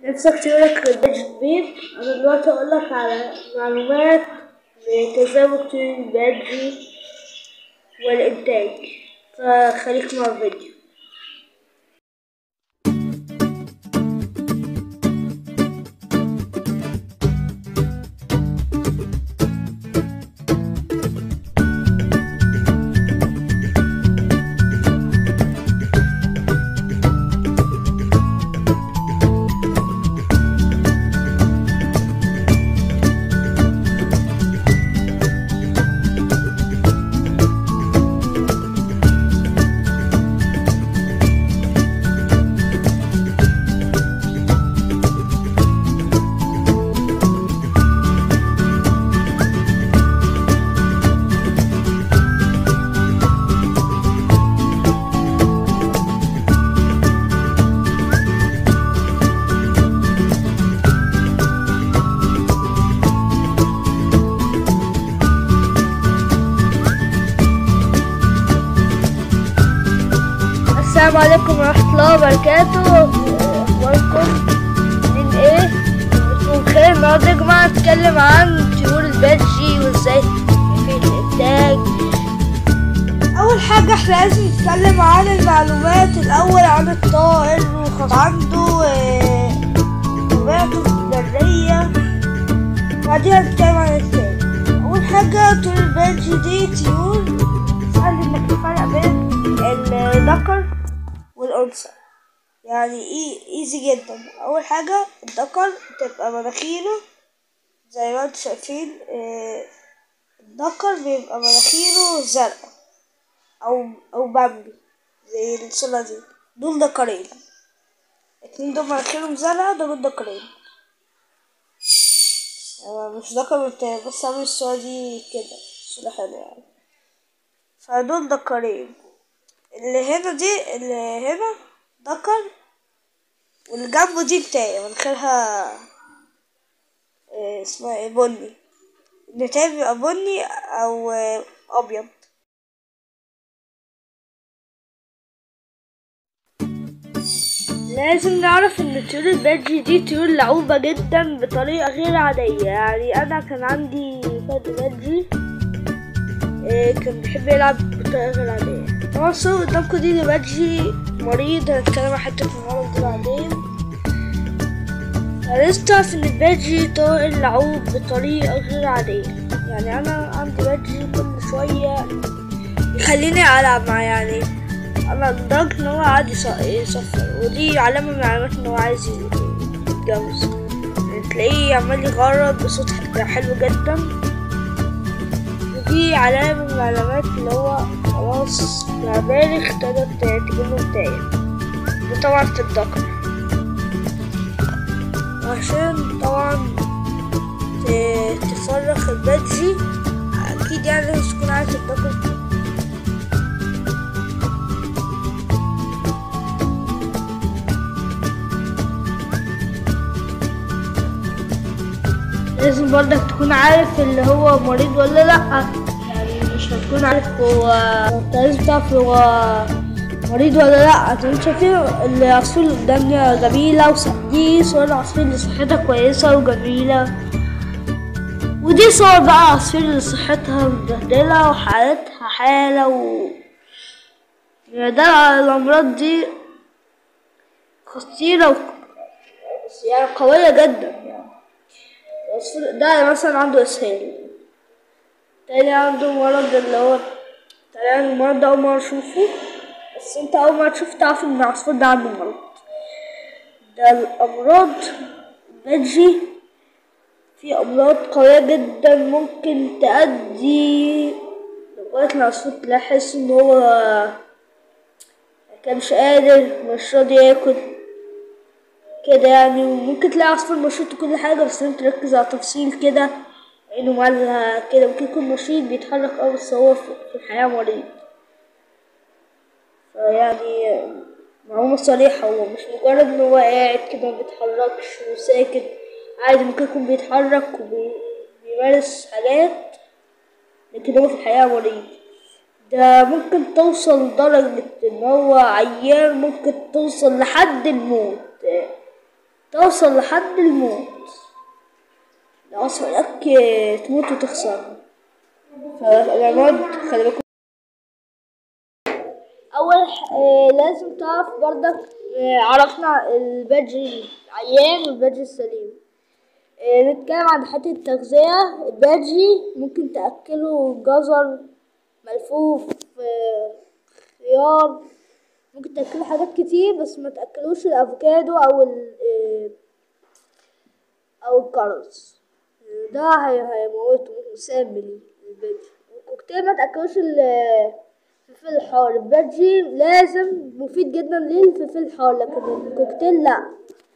نفسك تقولك البيج كبير أنا دلوقتي أقولك على معلومات لتزاوج طول البادج والإنتاج فخليك مع الفيديو السلام عليكم ورحمة الله وبركاته أخباركم من إيه؟ بكم بخير النهاردة يا جماعة هنتكلم عن طيور البادجي وإزاي في الإنتاج أول حاجة إحنا لازم نتكلم عن المعلومات الأول عن الطائر وخط عنده آه، طبيعته البرية بعدين هنتكلم عن التاني أول حاجة طيور البادجي دي طيور سهل إنك تفرق بين الذكر والأنثى يعني إي ايزي جدا أول حاجة الذكر تبقى مناخيره زي ما انتوا شايفين آه، الذكر بيبقى مناخيره زرقاء أو أو بامبي زي الصورة دي دول ذكرين اتنين دول مناخيرهم زرقاء دول الذكرين آه، مش ذكر والتاني بس عامل الصورة دي كده صورة حلوة يعني فدول ذكرين اللي هنا دي اللي هنا ذكر واللي جنبه دي بتاعي مناخيرها آه، اسمها ايه بني النتاية بيبقى بني أو آه، أبيض لازم نعرف ان طيور البادجي دي طيور لعوبة جدا بطريقة غير عادية يعني انا كان عندي فرد بادجي إيه كان بيحب يلعب بطريقة غير عادية طبعا الصورة قدامكم دي لبادجي مريض هنتكلم عن حتة المرض دي بعدين لازم تعرف ان البادجي طائر لعوب بطريقة غير عادية يعني انا عندي بادجي كل شوية يخليني العب معاه يعني انا لدرجة ان هو قاعد يص- يصفر ودي علامة من علامات ان هو عايز يتجوز يعني تلاقيه عمال يغرد بصوت حلو جدا ودي علامة من العلامات اللي هو خلاص بقى بالغ تقدر ت- تجيبه نتاية ده طبعا في الذكر وعشان طبعا ت- تفرخ البادجي أكيد يعني لازم تكون عارف الذكر لازم برضك تكون عارف اللي هو مريض ولا لأ يعني مش هتكون عارف هو انت لازم تعرف هو مريض ولا لأ انتوا شايفين العصفور اللي قدامنا جميلة وص- دي صور العصفور اللي صحتها كويسة وجميلة ودي صور بقى عصفور اللي صحتها متبهدلة وحالتها حالة و يعني ده الأمراض دي خطيرة و... يعني قوية جدا يعني العصفور ده مثلا عنده اسهال تاني عنده مرض اللي هو تاني المرض ده أول مرة أشوفه بس أنت أول مرة تشوف تعرف إن العصفور ده عنده مرض ده الأمراض بتجي في أمراض قوية جدا ممكن تأدي لغاية العصفور تلاحظ إن هو مكانش قادر مش راضي ياكل كده يعني وممكن تلاقي عصفور نشيط وكل حاجة بس لازم تركز على تفصيل كده عينه مالها كده ممكن يكون نشيط بيتحرك اه بس هو في في الحياة مريض فيعني معلومة صريحة هو مش مجرد ان هو قاعد كده مبيتحركش وساكت عادي ممكن يكون بيتحرك وبيمارس حاجات لكن هو في الحقيقة مريض ده ممكن توصل لدرجة ان هو عيان ممكن توصل لحد الموت توصل لحد الموت لو أسوأ لك تموت وتخسر فالعماد خلي بالكم أول ح- آه، لازم تعرف برضك آه، عرفنا البادج العيان والبادج السليم آه، نتكلم عن حتة التغذية البادجي ممكن تأكله جزر ملفوف آه، خيار ممكن تأكله حاجات كتير بس ما تأكلوش الأفوكادو أو ال آه، أو الكرز ده هي هيموته ممكن يسمي البادجي والكوكتيل ما تأكلوش ال- الفلفل الحار البادجي لازم مفيد جدا للفلفل الحار لكن الكوكتيل لأ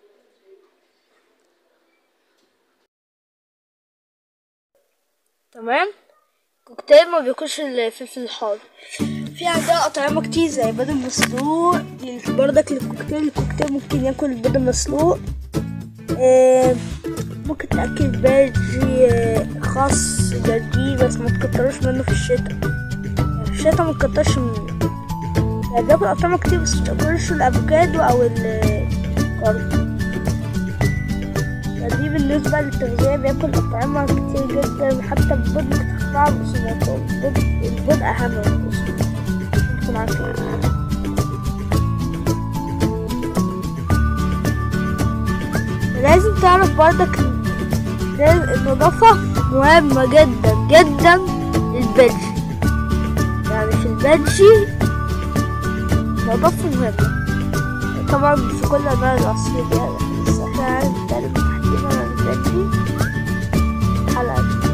تمام كوكتيل ما بياكلش الفلفل الحار في عندنا أطعمة كتير زي بيض مسلوق برضك للكوكتيل الكوكتيل ممكن ياكل البيض المسلوق آه، ممكن تأكل باجي آه، خاص جرجير بس ما تكتروش منه في الشتاء في الشتاء ما تكترش منه يعني بياكل أطعمة كتير بس متأكلش الأفوكادو أو الكارد فدي بالنسبة للتغذية بياكل أطعمة كتير جدا حتى البيض ممكن تحطها بقسماطه البيض البيض أهم من القسماط تكون عارفين لازم تعرف برضك إن النظافة مهمة جدا جدا للبادجي يعني في البادجي النظافة مهمة طبعا في كل أنواع العصير يعني بس احنا هنتكلم تحديدا عن البادجي الحلقة دي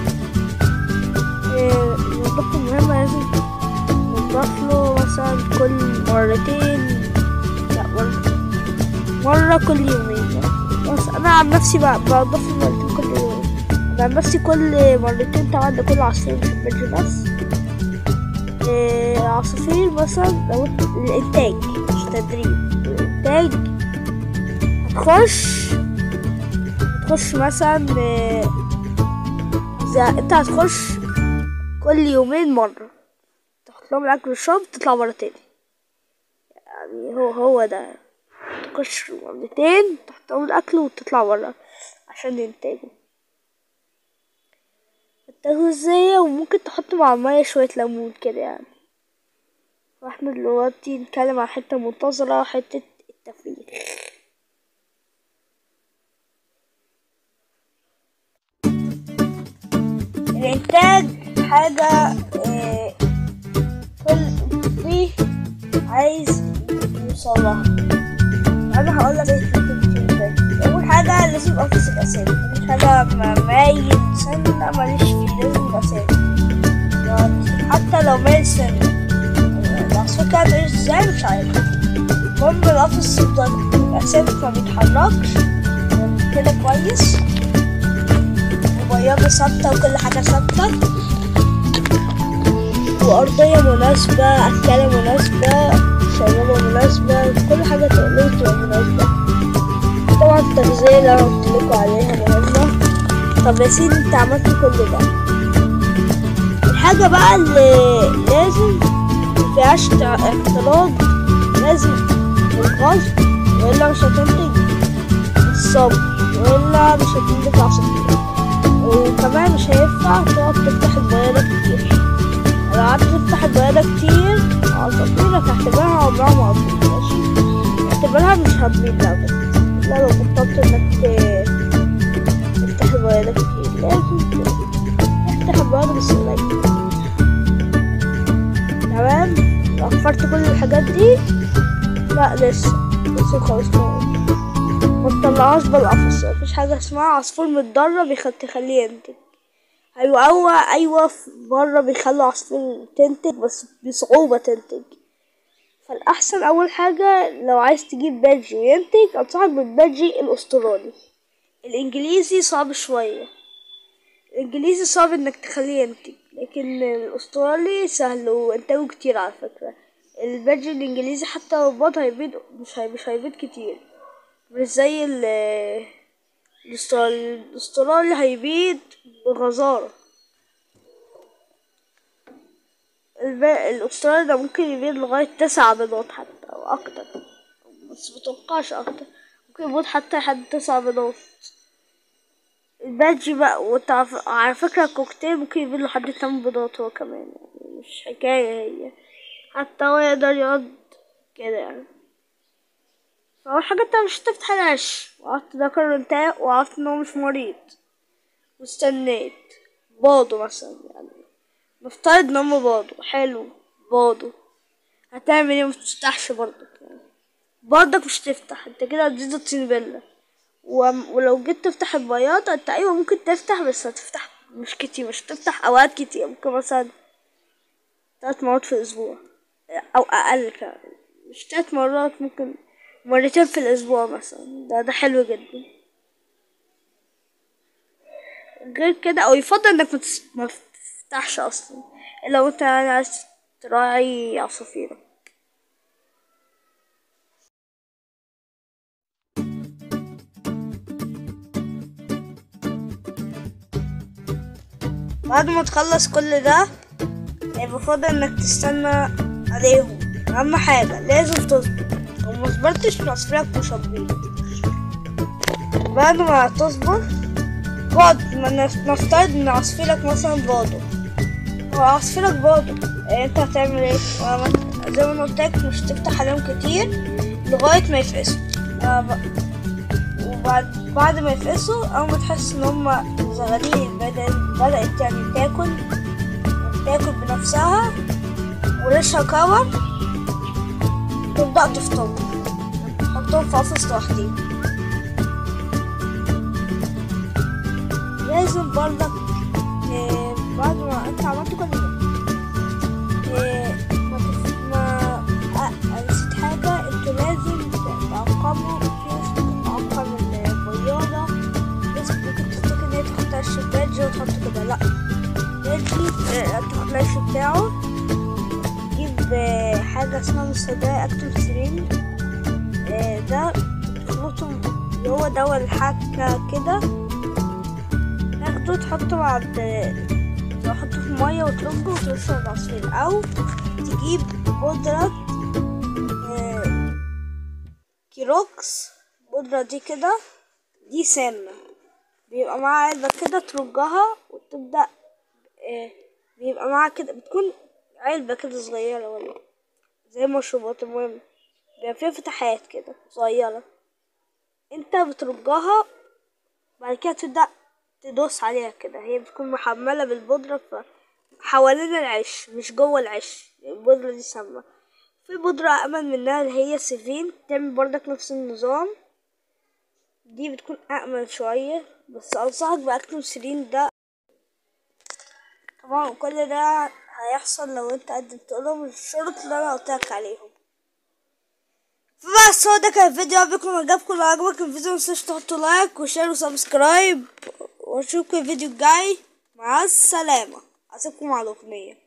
إيه، النظافة مهمة لازم ننضف له مثلا كل مرتين لا مرة مرة كل يومين بس أنا عن نفسي ب- بنضف مرتين كل يوم أنا عن نفسي كل مرتين طبعا ده كل عصير مش البادجي بس إيه، عصافير مثلا لو الإنتاج مش تدريب الإنتاج هتخش هتخش مثلا إيه، زي انت هتخش كل يومين مرة تحط لهم الأكل والشرب تطلع مرة تاني يعني هو هو ده تخش مرتين تحط لهم الأكل وتطلع مرة عشان ينتجوا التغذية وممكن تحط مع المية شوية ليمون كده يعني واحنا دلوقتي نتكلم عن حتة منتظرة حتة التفريغ الإنتاج حاجة آه، كل فيه عايز يوصلها أنا هقول لك إيه الإنتاج أول حاجة لازم يبقى في الأسامي مش حاجة م- مايل سنة ماليش فيه لازم يبقى سنة يعني حتى لو مايل سنة العصفور كده تعيش ازاي مش عارف المهم القفص يفضل يبقى ثابت ما بيتحركش كده كويس وبياضة ثابتة وكل حاجة ثابتة وأرضية مناسبة أكلة مناسبة شرابة مناسبة كل حاجة لازم تبقى مناسبة طبعا التغذية اللي أنا قلتلكوا عليها مهمة طب يا سيدي انت عملت كل ده الحاجة بقى اللي لازم مفيهاش تع- اختلاط لازم الغصب وإلا مش هتنتج الصبر وإلا مش هتنتج عصافير وكمان مش هينفع تقعد تفتح البياضة كتير لو قعدت تفتح البياضة كتير عصافيرك هتعتبرها عمرها ما هتبيض ماشي اعتبرها مش هتبيض لا بس لا لو بطلت انك ت- تفتح البياضة كتير لازم تفتح البياضة بس قليل تمام وفرت كل الحاجات دي لا لسه لسه خالص ما تطلعهاش بالقفص مفيش حاجة اسمها عصفور متدرب يخ- تخليه ينتج ايوه ايوه ايوه في بره بيخلوا عصفور تنتج بس بصعوبة تنتج فالأحسن أول حاجة لو عايز تجيب بادجي وينتج أنصحك بالبادجي الأسترالي الإنجليزي صعب شوية الإنجليزي صعب إنك تخليه ينتج لكن الأسترالي سهل وإنتاجه كتير على فكرة البادجي الإنجليزي حتى لو بيض هيبيض مش هي مش هيبيض كتير مش زي ال الأسترالي الأسترالي هيبيض بغزارة الب... الأسترالي ده ممكن يبيض لغاية تسع بيضات حتى أو أكتر بس متوقعش أكتر ممكن يبيض حتى لحد تسع بيضات البادجي بقى وتعرف على فكرة الكوكتيل ممكن يبيض لحد تمن بيضات هو كمان يعني مش حكاية هي حتى هو يقدر يقعد كده يعني فأول حاجة انت مش هتفتح العش وقعدت ذاكر انتهى وعرفت ان هو مش مريض واستنيت باضه مثلا يعني نفترض ان هما باضه حلو باضه هتعمل ايه متفتحش برضك يعني برضك مش تفتح انت كده هتزيد الطين بلة وم- ولو جيت تفتح البياضة انت ايوه ممكن تفتح بس هتفتح مش كتير مش تفتح اوقات كتير ممكن مثلا تلات مرات في الاسبوع او اقل كمان مش تلات مرات ممكن مرتين في الاسبوع مثلا ده ده حلو جدا غير كده او يفضل انك ما تس- ما تفتحش اصلا لو انت يعني عايز تراعي عصافيرك بعد ما تخلص كل ده المفروض انك تستنى عليهم اهم حاجة لازم تصبر لو مصبرتش عصفورك مش هتبيض بعد ما تصبر بعد ما نف- نفترض ان عصفورك مثلا باضوا هو عصفورك باضوا إيه انت هتعمل ايه آه، زي ما انا قلتلك مش تفتح عليهم كتير لغاية ما يفقسوا آه، ب- وبعد بعد ما يفقسوا اول ما تحس ان هما زغالين بدأت بدأت يعني تاكل تاكل بنفسها وريشها كور تبدأ تفطر تحطهم في قفص لوحدهم لازم برضك آه، بعد ما انت عملت كل ده آه، ما تف- ما آه، نسيت حاجة انتوا لازم تعقموا في ناس ممكن تعقم البياضة ناس ممكن تفتكر ان هي تحط عش البادج وتحط كده لا بادجي آه، تاخد العش بتاعه تجيب آه، حاجة اسمها مستدعي اكتب سرين آه، ده تخلطه اللي هو دواء الحكة كده تاخده تحطه بعد تحطه في مية وتربه وترشه العصير أو تجيب بودرة آه، كيروكس بودرة دي كده دي سامة بيبقى معاها علبة كده ترجها وتبدأ آه، بيبقى معاها كده بتكون علبة كده صغيرة ولا زي مشروبات المهم بيبقى فيها فتحات كده صغيرة انت بترجها بعد كده تبدأ تدوس عليها كده هي بتكون محملة بالبودرة ف حوالين العش مش جوه العش البودرة دي سامة في بودرة أمن منها اللي هي سيفين تعمل برضك نفس النظام دي بتكون أأمن شوية بس أنصحك بأكتم سيرين ده طبعا كل ده هيحصل لو انت قدمت لهم الشروط اللي انا قلتلك عليهم بس هو ده كان الفيديو عجبكم عجبكم لو عجبك الفيديو متنسوش تحطوا لايك وشير وسبسكرايب واشوفكم الفيديو الجاي مع السلامة اسيبكم على الاغنية